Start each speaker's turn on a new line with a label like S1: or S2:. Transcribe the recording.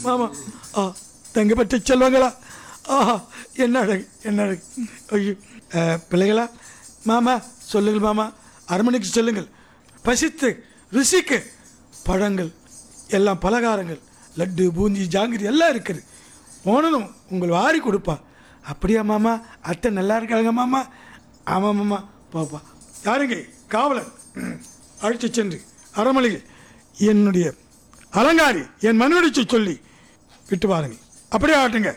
S1: மாமா ஆ தங்க பற்றி செல்வங்களா ஆஹா என்ன அழகு என்ன அழகு ஐயோ அஹ், பிள்ளைகளா மாமா சொல்லுங்கள் மாமா அரண்மனைக்கு சொல்லுங்கள் பசித்து ருசிக்கு பழங்கள் எல்லாம் பலகாரங்கள் லட்டு பூந்தி ஜாங்கிரி எல்லாம் இருக்குது போனதும் உங்கள் வாரி கொடுப்பா அப்படியா மாமா அத்தை நல்லா இருக்காங்க மாமா ஆமாம் மாமா பாப்பா யாருங்க காவலன் ம், அழைத்துச் சென்று அரமலையில் என்னுடைய அலங்காரி என் மனுவடிச்சு சொல்லி விட்டு பாருங்கள் அப்படியே ஆட்டுங்க